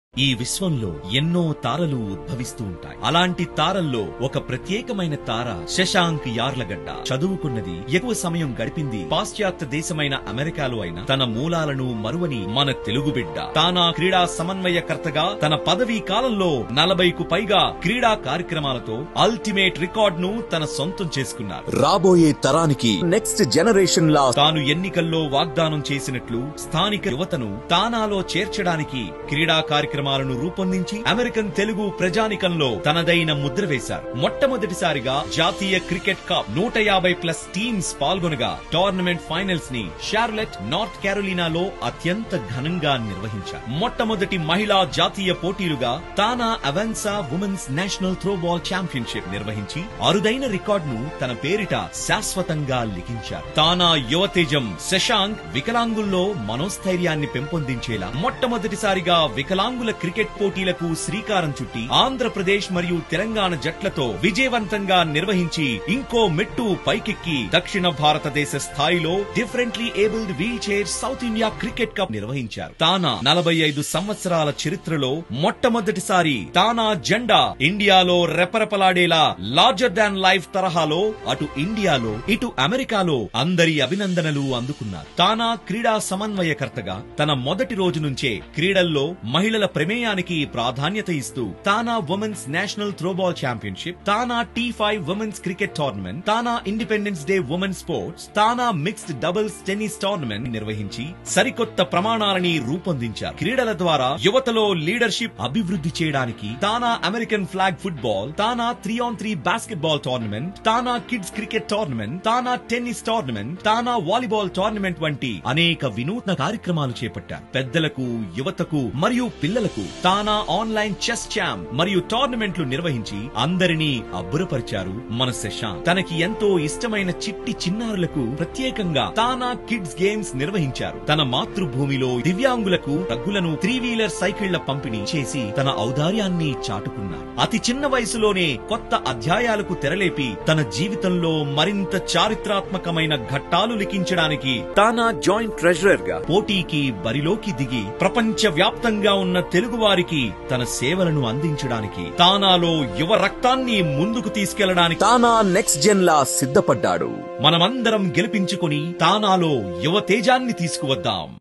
ఈ విశ్వంలో ఎన్నో తారలు ఉద్భవిస్తూ ఉంటాయి అలాంటి తారల్లో ఒక ప్రత్యేకమైన తార శశాంక్ యార్లగడ్డ చదువుకున్నది ఎక్కువ సమయం గడిపింది పాశ్చాత్య దేశమైన అమెరికాలో అయిన తన మూలాలను మరువని మన తెలుగు బిడ్డ తానా క్రీడా సమన్వయకర్తగా తన పదవీ కాలంలో నలభైకు పైగా క్రీడా కార్యక్రమాలతో అల్టిమేట్ రికార్డ్ ను తన సొంతం చేసుకున్నారు రాబోయే తరానికి నెక్స్ట్ జనరేషన్ లా తాను ఎన్నికల్లో వాగ్దానం చేసినట్లు స్థానిక యువతను తానాలో చేర్చడానికి క్రీడా కార్యక్రమాలను రూపొందించి అమెరికన్ తెలుగు ప్రజానికంలో తనదైన ముద్ర వేశారు మొట్టమొదటిసారిగా జాతీయ క్రికెట్ కప్ నూట యాభై ప్లస్ టీమ్స్ పాల్గొనగా టోర్నమెంట్ ఫైనల్స్ ని షార్లెట్ నార్త్ క్యారోలినాలో అత్యంత ఘనంగా నిర్వహించారు మొట్టమొదటి మహిళా జాతీయ పోటీలుగా తానా అవెన్సా ఉమెన్స్ నేషనల్ త్రోబాల్ ఛాంపియన్షిప్ నిర్వహించి అరుదైన రికార్డును తన పేరిట శాశ్వతంగా లిఖించారు తానా యువతేజం శశాంక్ వికలాంగుల్లో మనోస్థైర్యాన్ని పెంపొందించేలా మొట్టమొదటిసారిగా వికలాంగుల క్రికెట్ పోటీలకు శ్రీకారం చుట్టి ఆంధ్రప్రదేశ్ మరియు తెలంగాణ జట్లతో విజయవంతంగా నిర్వహించి ఇంకో మెట్టు పైకెక్కి దక్షిణ భారతదేశ స్థాయిలో differently abled wheelchair south India cricket cup నిర్వహించారు తానా నలభై ఐదు సంవత్సరాల చరిత్రలో మొట్టమొదటిసారి తానా జెండా ఇండియాలో రెపరెపలాడేలా లార్జర్ దాన్ లైఫ్ తరహాలో అటు ఇండియాలో ఇటు అమెరికాలో అందరి అభినందనలు అందుకున్నారు తానా క్రీడా సమన్వయకర్తగా తన మొదటి రోజు నుంచే క్రీడల్లో మహిళల ప్రమేయానికి ప్రాధాన్యత ఇస్తూ TANA women's national throwball championship TANA T five women's cricket tournament TANA independence day women sports TANA mixed doubles tennis tournament నిర్వహించి సరికొత్త ప్రమాణాలని రూపొందించారు క్రీడల ద్వారా యువతలో లీడర్షిప్ అభివృద్ధి చేయడానికి TANA American flag football TANA three on three basketball tournament TANA kids cricket tournament TANA tennis tournament TANA volleyball tournament వంటి అనేక వినూత్న కార్యక్రమాలు చేపట్టారు పెద్దలకు యువతకు మరియు పిల్లలకు తానా ఆన్లైన్ చెస్ ఛాంప్ మరియు టోర్నమెంట్లు నిర్వహించి అందరినీ అబ్బురపరిచారు మన శశాంక్ తనకి ఎంతో ఇష్టమైన చిట్టి చిన్నారులకు ప్రత్యేకంగా తానా కిడ్స్ గేమ్స్ నిర్వహించారు తన మాతృభూమిలో దివ్యాంగులకు రగ్గులను త్రీ వీలర్ సైకిళ్ల పంపిణీ చేసి తన ఔదార్యాన్ని చాటుకున్నారు అతి చిన్న వయసులోనే కొత్త అధ్యాయాలకు తెరలేపి తన జీవితంలో మరింత చారిత్రాత్మకమైన ఘట్టాలు లిఖించడానికి తానా జాయింట్ ట్రెజరర్ గా పోటీకి బరిలోకి దిగి ప్రపంచ వ్యాప్తంగా ఉన్న తెలుగువారికి తన సేవలను అందించడానికి తానాలో యువ రక్తాన్ని ముందుకు తీసుకెళ్లడానికి తానా నెక్స్ట్ జెన్ లా సిద్ధపడ్డాడు మనమందరం గెలిపించుకొని తానాలో యువ తేజాన్ని తీసుకువద్దాం